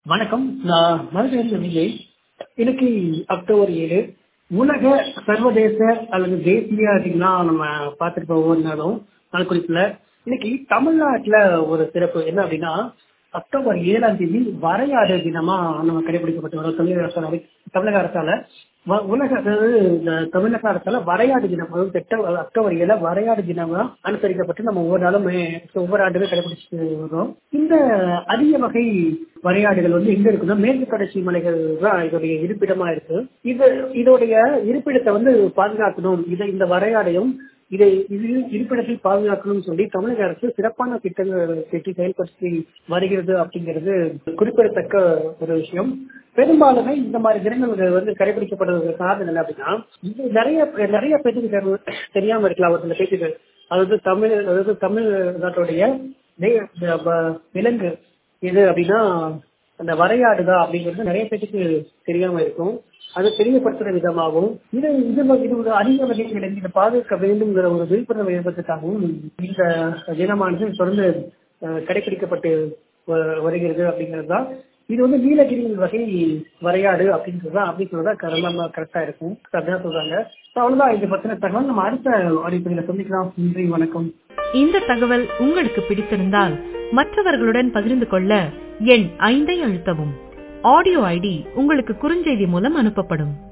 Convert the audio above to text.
வணக்கம் நான் மதுரை விஜய் இன்னைக்கு அக்டோபர் ஏழு உலக சர்வதேச அல்லது தேசிய அப்படின்னா நம்ம பார்த்துட்டு ஒவ்வொரு நாளும் நாள் குறிப்பில் இன்னைக்கு தமிழ்நாட்டில் ஒரு சிறப்பு என்ன அப்படின்னா அக்டோபர் ஏழாம் தேதி வரையாடு தினமா நம்ம கடைபிடிக்கப்பட்டு வரும் தமிழக அரசால தமிழக அரசால வ- உலக அதாவது இந்த தமிழக அரசால வரையாடு தினம் அதாவது செப்டம்பர் அக்டோபர் ஏழ வரையாடு தினமா அனுசரிக்கப்பட்டு நம்ம ஒவ்வொரு நாளும் மே- ஒவ்வொரு ஆண்டுமே கடைபிடிச்சு வரோம் இந்த அரிய வகை வரையாடுகள் வந்து எங்க இருக்குன்னா மேற்கு தொடர்ச்சி மலைகள் தான் இதோடைய இருப்பிடமா இருக்கு இது இதோடைய இருப்பிடத்தை வந்து பாதுகாக்கணும் இதை இந்த வரையாடையும் இதை இது இருப்பிடத்தில் பாதுகாக்கணும்னு சொல்லி தமிழக அரசு சிறப்பான திட்டங்கள் திட்டி செயல்படுத்தி வருகிறது அப்படிங்கிறது குறிப்பிடத்தக்க ஒரு விஷயம் பெரும்பாலுமே இந்த மாதிரி தினங்கள் வந்து கடைபிடிக்கப்படுவதற்கு காரணம் என்ன அப்படின்னா இது நிறைய நிறைய பேருக்கு தெரி- தெரியாம இருக்கலாம் ஒரு சில பேருக்கு அதாவது தமிழ் அதாவது தமிழ்நாட்டுடைய நெ- ப- ப- விலங்கு எது அப்படின்னா அந்த வரையாடுதா அப்படிங்கிறது நிறைய பேருக்கு தெரியாம இருக்கும் அதை தெரியப்படுத்துற விதமாகவும் இது இது வ- இது ஒரு அதிக வகையில் விலங்கு இதை பாதுகாக்க வேண்டும்ங்கிற ஒரு விழிப்புணர்வு ஏற்படுத்துக்காகவும் இந்த தினமானது தொடர்ந்து அஹ், கடைபிடிக்கப்பட்டு வ- வருகிறது அப்படிங்கிறது தான் இது வந்து நீலகிரி வகை வரையாடு அப்படின்றது தான் அப்படிங்கிறதா கரெக்டாக கரெக்டா இருக்கும் அப்படிதான் சொல்றாங்க So, அவ்வளவுதான் இது பத்தின தகவல் நம்ம அடுத்த அறிவிப்புகளை சந்திக்கலாம் நன்றி வணக்கம் இந்த தகவல் உங்களுக்கு பிடித்திருந்தால் மற்றவர்களுடன் பகிர்ந்து கொள்ள எண் ஐந்தை அழுத்தவும் ஆடியோ ஐடி உங்களுக்கு குறுஞ்செய்தி மூலம் அனுப்பப்படும்